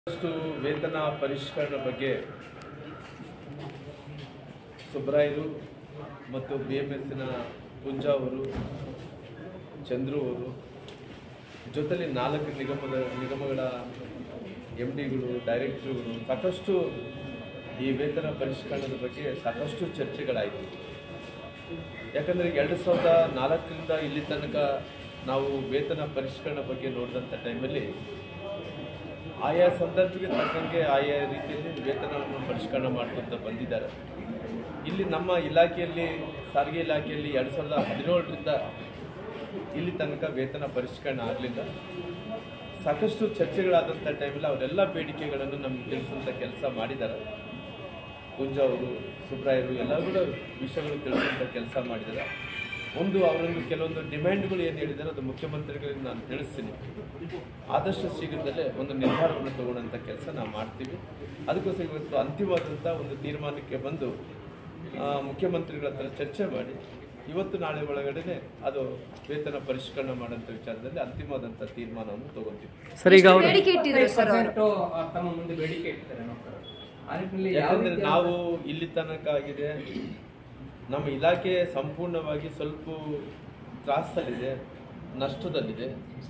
ಸಾಕಷ್ಟು ವೇತನ ಪರಿಷ್ಕರಣೆ ಬಗ್ಗೆ ಸುಬ್ರಾಯರು ಮತ್ತು ಬಿ ಎಮ್ ಎಸ್ಸಿನ ಪುಂಜಾ ಅವರು ಚಂದ್ರು ಅವರು ಜೊತೆಲಿ ನಾಲ್ಕು ನಿಗಮದ ನಿಗಮಗಳ ಎಮ್ ಡಿಗಳು ಡೈರೆಕ್ಟ್ರುಗಳು ಸಾಕಷ್ಟು ಈ ವೇತನ ಪರಿಷ್ಕರಣದ ಬಗ್ಗೆ ಸಾಕಷ್ಟು ಚರ್ಚೆಗಳಾಯಿತು ಯಾಕಂದರೆ ಎರಡು ಸಾವಿರದ ನಾಲ್ಕರಿಂದ ಇಲ್ಲಿ ತನಕ ನಾವು ವೇತನ ಪರಿಷ್ಕರಣೆ ಬಗ್ಗೆ ನೋಡಿದಂಥ ಟೈಮಲ್ಲಿ ಆಯಾ ಸಂದರ್ಭಕ್ಕೆ ತಕ್ಕಂಗೆ ಆಯಾ ರೀತಿಯಲ್ಲಿ ವೇತನವನ್ನು ಪರಿಷ್ಕರಣೆ ಮಾಡ್ಕೊತ ಬಂದಿದ್ದಾರೆ ಇಲ್ಲಿ ನಮ್ಮ ಇಲಾಖೆಯಲ್ಲಿ ಸಾರಿಗೆ ಇಲಾಖೆಯಲ್ಲಿ ಎರಡು ಸಾವಿರದ ಹದಿನೇಳರಿಂದ ಇಲ್ಲಿ ತನಕ ವೇತನ ಪರಿಷ್ಕರಣೆ ಆಗಲಿಲ್ಲ ಸಾಕಷ್ಟು ಚರ್ಚೆಗಳಾದಂಥ ಟೈಮಲ್ಲಿ ಅವರೆಲ್ಲ ಬೇಡಿಕೆಗಳನ್ನು ನಮಗೆ ತಿಳಿಸುವಂಥ ಕೆಲಸ ಮಾಡಿದ್ದಾರೆ ಕುಂಜ ಅವರು ಸುಬ್ರಾಯರು ಎಲ್ಲ ಕೂಡ ವಿಷಯಗಳು ತಿಳಿಸುವಂಥ ಕೆಲಸ ಮಾಡಿದ್ದಾರೆ ಒಂದು ಅವರೊಂದು ಕೆಲವೊಂದು ಡಿಮ್ಯಾಂಡ್ಗಳು ಏನು ಹೇಳಿದ್ದಾರೆ ಅದು ಮುಖ್ಯಮಂತ್ರಿಗಳಿಗೆ ನಾನು ತಿಳಿಸ್ತೀನಿ ಆದಷ್ಟು ಶೀಘ್ರದಲ್ಲೇ ಒಂದು ನಿರ್ಧಾರವನ್ನು ತಗೊಳ್ಳೋಂಥ ಕೆಲಸ ನಾವು ಮಾಡ್ತೀವಿ ಅದಕ್ಕೋಸ್ಕರ ಇವತ್ತು ಅಂತಿಮವಾದಂಥ ಒಂದು ತೀರ್ಮಾನಕ್ಕೆ ಬಂದು ಆ, ಮುಖ್ಯಮಂತ್ರಿಗಳ ಹತ್ರ ಚರ್ಚೆ ಮಾಡಿ ಇವತ್ತು ನಾಳೆ ಒಳಗಡೆನೆ ಅದು ವೇತನ ಪರಿಷ್ಕರಣೆ ಮಾಡೋಂಥ ವಿಚಾರದಲ್ಲಿ ಅಂತಿಮವಾದಂಥ ತೀರ್ಮಾನವನ್ನು ತಗೊಳ್ತೀವಿ ಸರ್ ಈಗ ಅವರು ಬೇಡಿಕೆ ಇಟ್ಟಿದ್ರು ಸರ್ ಅವರು ಪರ್ಸೆಂಟ್ ತಮ್ಮ ಮುಂದೆ ಬೇಡಿಕೆ ಇಡ್ತಾರೆ ನೌಕರರು ಆ ನಿಟ್ಟಿನಲ್ಲಿ ಯಾವ ಯಾಕಂದ್ರೆ ರೀತಿಯ- ನಾವು ಇಲ್ಲಿ ತನಕ ಆಗಿದೆ ನಮ್ಮ ಇಲಾಖೆ ಸಂಪೂರ್ಣವಾಗಿ ಸ್ವಲ್ಪ ತ್ರಾಸಲ್ಲಿದೆ ನಷ್ಟದಲ್ಲಿದೆ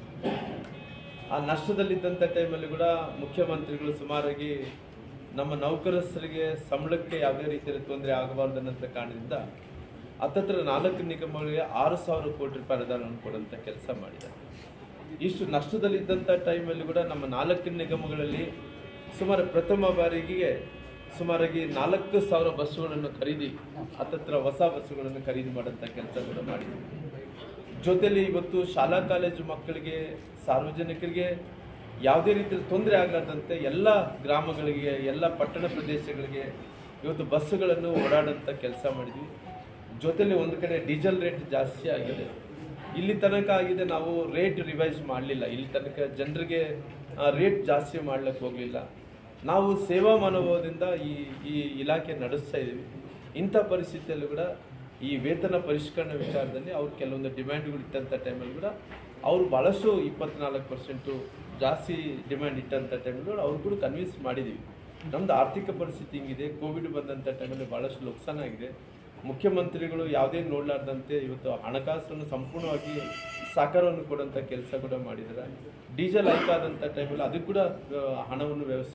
ಆ ನಷ್ಟದಲ್ಲಿದ್ದಂಥ ಟೈಮಲ್ಲಿ ಕೂಡ ಮುಖ್ಯಮಂತ್ರಿಗಳು ಸುಮಾರಾಗಿ ನಮ್ಮ ನೌಕರಸ್ಥರಿಗೆ ಸಂಬಳಕ್ಕೆ ಯಾವುದೇ ರೀತಿಯಲ್ಲಿ ತೊಂದರೆ ಆಗಬಾರ್ದು ಅನ್ನೋಂಥ ಕಾರಣದಿಂದ ಹತ್ತತ್ರ ನಾಲ್ಕು ನಿಗಮಗಳಿಗೆ ಆರು ಸಾವಿರ ಕೋಟಿ ರೂಪಾಯಿ ಅನುದಾನವನ್ನು ಕೊಡುವಂಥ ಕೆಲಸ ಮಾಡಿದ್ದಾರೆ ಇಷ್ಟು ನಷ್ಟದಲ್ಲಿದ್ದಂಥ ಟೈಮಲ್ಲಿ ಕೂಡ ನಮ್ಮ ನಾಲ್ಕು ನಿಗಮಗಳಲ್ಲಿ ಸುಮಾರು ಪ್ರಥಮ ಬಾರಿಗೆ ಸುಮಾರಾಗಿ ನಾಲ್ಕು ಸಾವಿರ ಬಸ್ಸುಗಳನ್ನು ಖರೀದಿ ಹತ್ತತ್ರ ಹೊಸ ಬಸ್ಸುಗಳನ್ನು ಖರೀದಿ ಮಾಡೋಂಥ ಕೆಲಸ ಕೂಡ ಮಾಡಿದ್ವಿ ಜೊತೆಲಿ ಇವತ್ತು ಶಾಲಾ ಕಾಲೇಜು ಮಕ್ಕಳಿಗೆ ಸಾರ್ವಜನಿಕರಿಗೆ ಯಾವುದೇ ರೀತಿಯಲ್ಲಿ ತೊಂದರೆ ಆಗಲಾರ್ದಂತೆ ಎಲ್ಲ ಗ್ರಾಮಗಳಿಗೆ ಎಲ್ಲ ಪಟ್ಟಣ ಪ್ರದೇಶಗಳಿಗೆ ಇವತ್ತು ಬಸ್ಸುಗಳನ್ನು ಓಡಾಡೋಂಥ ಕೆಲಸ ಮಾಡಿದ್ವಿ ಜೊತೆಲಿ ಒಂದು ಕಡೆ ಡೀಸೆಲ್ ರೇಟ್ ಜಾಸ್ತಿ ಆಗಿದೆ ಇಲ್ಲಿ ತನಕ ಆಗಿದೆ ನಾವು ರೇಟ್ ರಿವೈಸ್ ಮಾಡಲಿಲ್ಲ ಇಲ್ಲಿ ತನಕ ಜನರಿಗೆ ರೇಟ್ ಜಾಸ್ತಿ ಮಾಡ್ಲಿಕ್ಕೆ ಹೋಗಲಿಲ್ಲ ನಾವು ಸೇವಾ ಮನೋಭಾವದಿಂದ ಈ ಈ ಇಲಾಖೆ ನಡೆಸ್ತಾ ಇದ್ದೀವಿ ಇಂಥ ಪರಿಸ್ಥಿತಿಯಲ್ಲೂ ಕೂಡ ಈ ವೇತನ ಪರಿಷ್ಕರಣೆ ವಿಚಾರದಲ್ಲಿ ಅವ್ರು ಕೆಲವೊಂದು ಡಿಮ್ಯಾಂಡ್ಗಳು ಇಟ್ಟಂಥ ಟೈಮಲ್ಲಿ ಕೂಡ ಅವರು ಭಾಳಷ್ಟು ಇಪ್ಪತ್ನಾಲ್ಕು ಪರ್ಸೆಂಟು ಜಾಸ್ತಿ ಡಿಮ್ಯಾಂಡ್ ಇಟ್ಟಂಥ ಟೈಮಲ್ಲಿ ಅವ್ರು ಕೂಡ ಕನ್ವಿನ್ಸ್ ಮಾಡಿದ್ದೀವಿ ನಮ್ಮದು ಆರ್ಥಿಕ ಪರಿಸ್ಥಿತಿ ಹಿಂಗಿದೆ ಕೋವಿಡ್ ಬಂದಂಥ ಟೈಮಲ್ಲಿ ಭಾಳಷ್ಟು ನುಕ್ಸಾನ ಆಗಿದೆ ಮುಖ್ಯಮಂತ್ರಿಗಳು ಯಾವುದೇ ನೋಡಲಾರ್ದಂತೆ ಇವತ್ತು ಹಣಕಾಸನ್ನು ಸಂಪೂರ್ಣವಾಗಿ ಸಾಕಾರವನ್ನು ಕೊಡುವಂಥ ಕೆಲಸ ಕೂಡ ಮಾಡಿದ್ದಾರೆ ಡೀಸೆಲ್ ಹೈಕ್ ಆದಂಥ ಟೈಮಲ್ಲಿ ಅದಕ್ಕೆ ಕೂಡ ಆ, ಹಣವನ್ನು ವ್ಯವಸ್ಥೆ